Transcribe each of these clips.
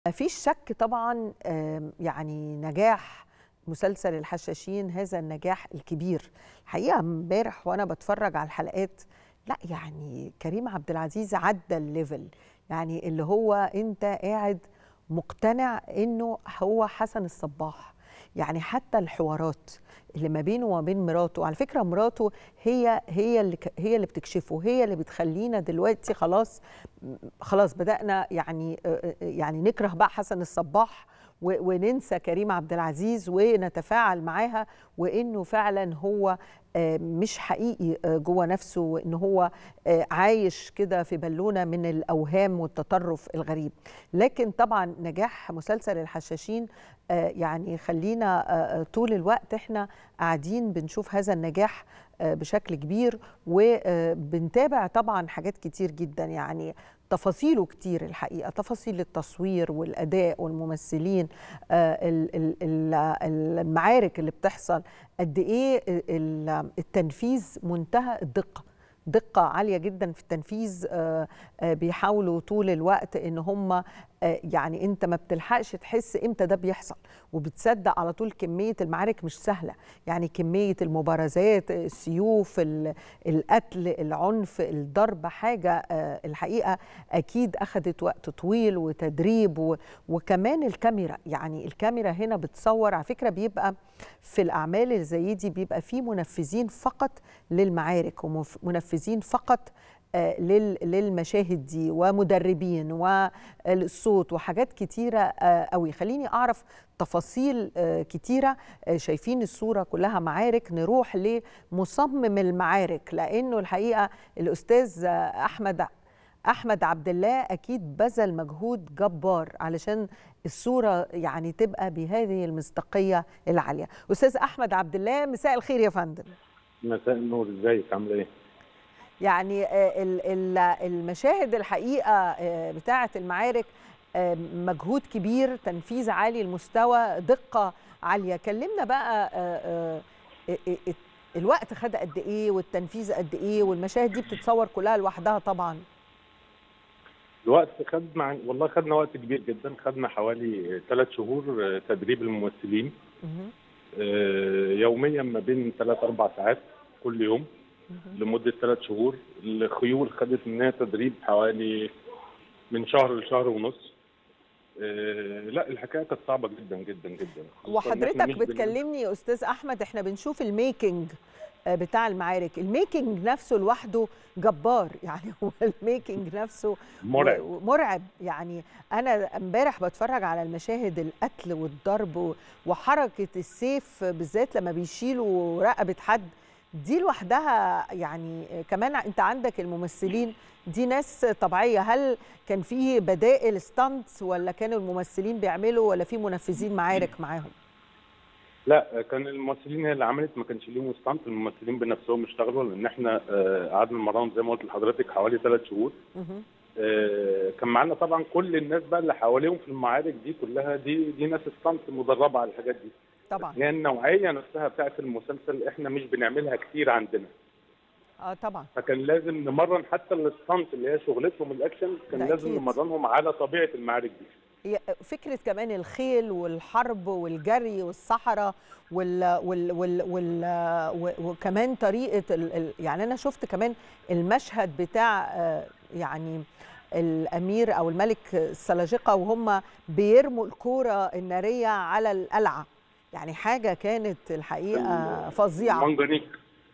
ما فيش شك طبعا آم، يعني نجاح مسلسل الحشاشين هذا النجاح الكبير الحقيقه امبارح وانا بتفرج على الحلقات لا يعني كريم عبد العزيز عدى الليفل يعني اللي هو انت قاعد مقتنع انه هو حسن الصباح يعني حتى الحوارات اللي ما بينه وما بين مراته على فكره مراته هي هي اللي ك- هي اللي بتكشفه هي اللي بتخلينا دلوقتي خلاص خلاص بدانا يعني آه، آه، يعني نكره بقى حسن الصباح و- وننسى كريم عبد العزيز ونتفاعل معاها وانه فعلا هو آه، مش حقيقي آه، جوه نفسه وان هو آه، عايش كده في بالونه من الاوهام والتطرف الغريب لكن طبعا نجاح مسلسل الحشاشين آه، يعني خلينا آه، آه، طول الوقت احنا قاعدين بنشوف هذا النجاح آه، بشكل كبير وبنتابع طبعا حاجات كتير جدا يعني تفاصيله كتير الحقيقه تفاصيل التصوير والاداء والممثلين آه، ال- ال- ال- المعارك اللي بتحصل قد ايه ال- التنفيذ منتهى الدقه دقة عالية جدا في التنفيذ آه، آه، بيحاولوا طول الوقت ان هم آه، يعني انت ما بتلحقش تحس امتى ده بيحصل وبتصدق على طول كمية المعارك مش سهلة يعني كمية المبارزات السيوف ال- القتل العنف الضرب حاجة آه، الحقيقة أكيد أخذت وقت طويل وتدريب و- وكمان الكاميرا يعني الكاميرا هنا بتصور على فكرة بيبقى في الأعمال اللي زي دي بيبقى في منفذين فقط للمعارك ومنفذين فقط آه، لل- للمشاهد دي ومدربين والصوت وحاجات كتيرة آه، قوي خليني أعرف تفاصيل آه، كتيرة آه، شايفين الصورة كلها معارك نروح لمصمم المعارك لأنه الحقيقة الأستاذ آه، أحمد احمد عبد الله اكيد بذل مجهود جبار علشان الصوره يعني تبقى بهذه المصداقيه العاليه استاذ احمد عبد الله مساء الخير يا فندم مساء النور ازيك عامله ايه؟ يعني آه، ال- ال- المشاهد الحقيقه آه، بتاعه المعارك آه، مجهود كبير تنفيذ عالي المستوى دقه عاليه كلمنا بقى آه، آه، آه، آه، الوقت خد قد ايه والتنفيذ قد ايه والمشاهد دي بتتصور كلها لوحدها طبعا الوقت خد مع والله خدنا وقت كبير جدا خدنا حوالي ثلاث شهور آه، تدريب الممثلين مهم. آه، يوميا ما بين ثلاث اربع ساعات كل يوم مهم. لمده ثلاث شهور الخيول خدت منها تدريب حوالي من شهر لشهر ونص آه، لا الحكايه كانت صعبه جدا جدا جدا خصوصاً إن إحنا وحضرتك مش بن- بتكلمني يا استاذ احمد احنا بنشوف الميكنج آه، بتاع المعارك الميكنج نفسه لوحده جبار يعني هو الميكنج نفسه مرعب و- مرعب يعني انا امبارح بتفرج على المشاهد القتل والضرب و- وحركه السيف بالذات لما بيشيلوا رقبه حد دي لوحدها يعني كمان انت عندك الممثلين دي ناس طبيعيه هل كان فيه بدائل ستانتس ولا كانوا الممثلين بيعملوا ولا في منفذين معارك معاهم لا كان الممثلين هي اللي عملت ما كانش ليهم ستانت الممثلين بنفسهم اشتغلوا لان احنا آه، قعدنا نمرن زي ما قلت لحضرتك حوالي ثلاث شهور مهم. آه، كان معانا طبعا كل الناس بقى اللي حواليهم في المعارك دي كلها دي دي ناس ستانت مدربه على الحاجات دي طبعا هي النوعيه نفسها بتاعت المسلسل احنا مش بنعملها كتير عندنا اه طبعا فكان لازم نمرن حتى الستانت اللي هي شغلتهم الاكشن كان ده لازم أكيد. نمرنهم على طبيعه المعارك دي هي فكره كمان الخيل والحرب والجري والصحراء وال وال وال وال و- وكمان طريقه ال ال يعني انا شفت كمان المشهد بتاع آه، يعني الامير او الملك السلاجقه وهم بيرموا الكوره الناريه على القلعه يعني حاجه كانت الحقيقه فظيعه المنجنيق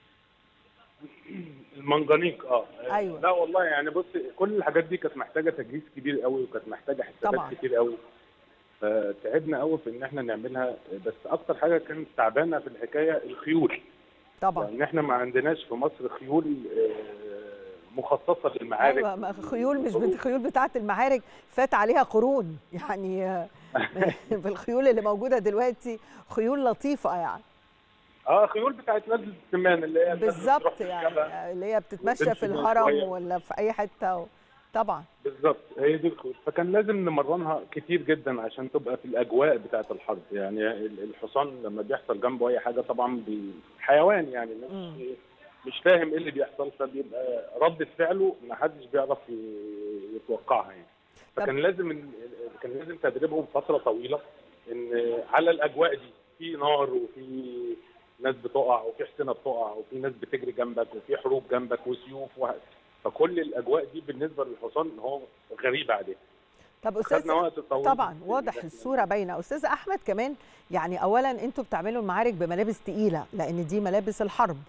المنجنيق اه أيوة. لا والله يعني بص كل الحاجات دي كانت محتاجه تجهيز كبير قوي وكانت محتاجه حسابات طبعاً. كتير قوي فتعبنا قوي في ان احنا نعملها بس اكتر حاجه كانت تعبانه في الحكايه الخيول طبعا لان احنا ما عندناش في مصر خيول آه، مخصصه للمعارك ايوه ما خيول مش بنت خيول بتاعه المعارك فات عليها قرون يعني آه، في الخيول اللي موجوده دلوقتي خيول لطيفه يعني اه خيول بتاعت نزل السمان اللي هي الناس بتروح بالظبط تركبها. يعني اللي هي بتتمشى في وتمشي بيها الهرم شوية. ولا في اي حته و... طبعا بالظبط هي دي الخيول فكان لازم نمرنها كتير جدا عشان تبقى في الاجواء بتاعه الحرب يعني ال- الحصان لما بيحصل جنبه اي حاجه طبعا بي- حيوان يعني مم. مش مش فاهم ايه اللي بيحصل فبيبقى رده فعله ما حدش بيعرف ي- يتوقعها يعني فكان لازم كان لازم تدريبهم فتره طويله ان على الاجواء دي في نار وفي ناس بتقع وفي حصينه بتقع وفي ناس بتجري جنبك وفي حروب جنبك وسيوف و... فكل الاجواء دي بالنسبه للحصان هو غريبه عليه طب استاذ وقت طويل طبعا واضح الصوره باينه استاذ احمد كمان يعني اولا انتوا بتعملوا المعارك بملابس تقيله لان دي ملابس الحرب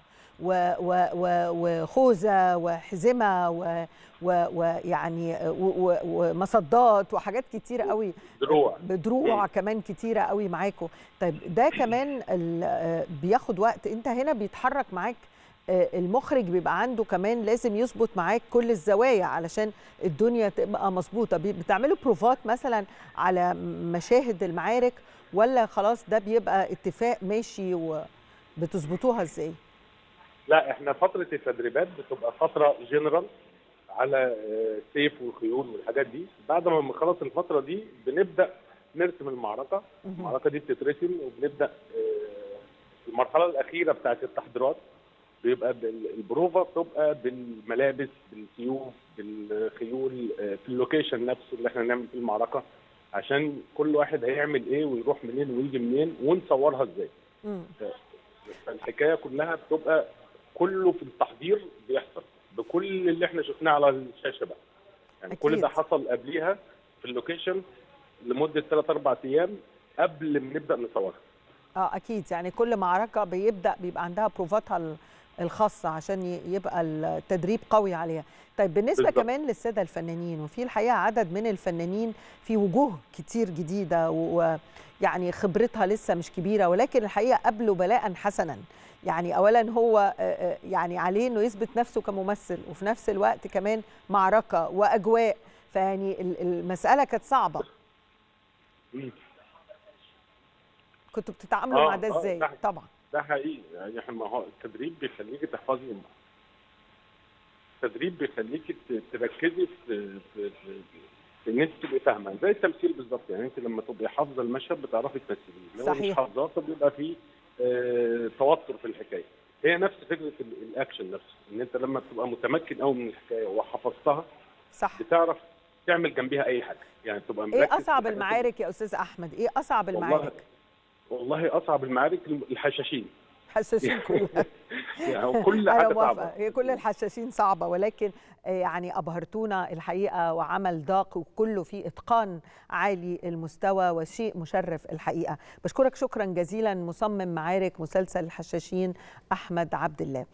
وخوذه وحزمه ويعني ومصدات وحاجات كتيره قوي دروع بدروع كمان كتيره قوي معاكم طيب ده كمان بياخد وقت انت هنا بيتحرك معاك المخرج بيبقى عنده كمان لازم يظبط معاك كل الزوايا علشان الدنيا تبقى مظبوطه بتعملوا بروفات مثلا على مشاهد المعارك ولا خلاص ده بيبقى اتفاق ماشي وبتظبطوها ازاي؟ لا احنا فتره التدريبات بتبقى فتره جنرال على السيف والخيول والحاجات دي بعد ما بنخلص الفتره دي بنبدا نرسم المعركه المعركه دي بتترسم وبنبدا المرحله الاخيره بتاعت التحضيرات بيبقى البروفا بتبقى بالملابس بالسيوف بالخيول في اللوكيشن نفسه اللي احنا نعمل فيه المعركه عشان كل واحد هيعمل ايه ويروح منين ويجي منين ونصورها ازاي فالحكايه كلها بتبقى كله في التحضير بيحصل بكل اللي احنا شفناه على الشاشه بقى يعني أكيد. كل ده حصل قبليها في اللوكيشن لمده 3 4 ايام قبل ما نبدا نصورها اه اكيد يعني كل معركه بيبدا بيبقى عندها بروفاتها الخاصه عشان يبقى التدريب قوي عليها طيب بالنسبه بالضبط. كمان للساده الفنانين وفي الحقيقه عدد من الفنانين في وجوه كتير جديده ويعني خبرتها لسه مش كبيره ولكن الحقيقه قبلوا بلاء حسنا يعني اولا هو يعني عليه انه يثبت نفسه كممثل وفي نفس الوقت كمان معركه واجواء فيعني المساله كانت صعبه كنتوا بتتعاملوا آه مع ده ازاي آه طبعا ده حقيقي يعني احنا هو التدريب بيخليكي تحفظي التدريب بيخليكي تركزي في في, في, في ان انت تبقي فاهمه زي التمثيل بالظبط يعني انت لما تبقي حافظه المشهد بتعرفي تمثليه لو مش حافظاه فبيبقى فيه اه توتر في الحكايه هي نفس فكره الاكشن نفسه ان انت لما تبقى متمكن قوي من الحكايه وحفظتها صح بتعرف تعمل جنبيها اي حاجه يعني تبقى مركز ايه اصعب المعارك يا استاذ احمد ايه اصعب المعارك والله اصعب المعارك الحشاشين حشاشين كلها يعني كل حاجه صعبه هي كل الحشاشين صعبه ولكن يعني ابهرتونا الحقيقه وعمل داق وكله فيه اتقان عالي المستوى وشيء مشرف الحقيقه بشكرك شكرا جزيلا مصمم معارك مسلسل الحشاشين احمد عبد الله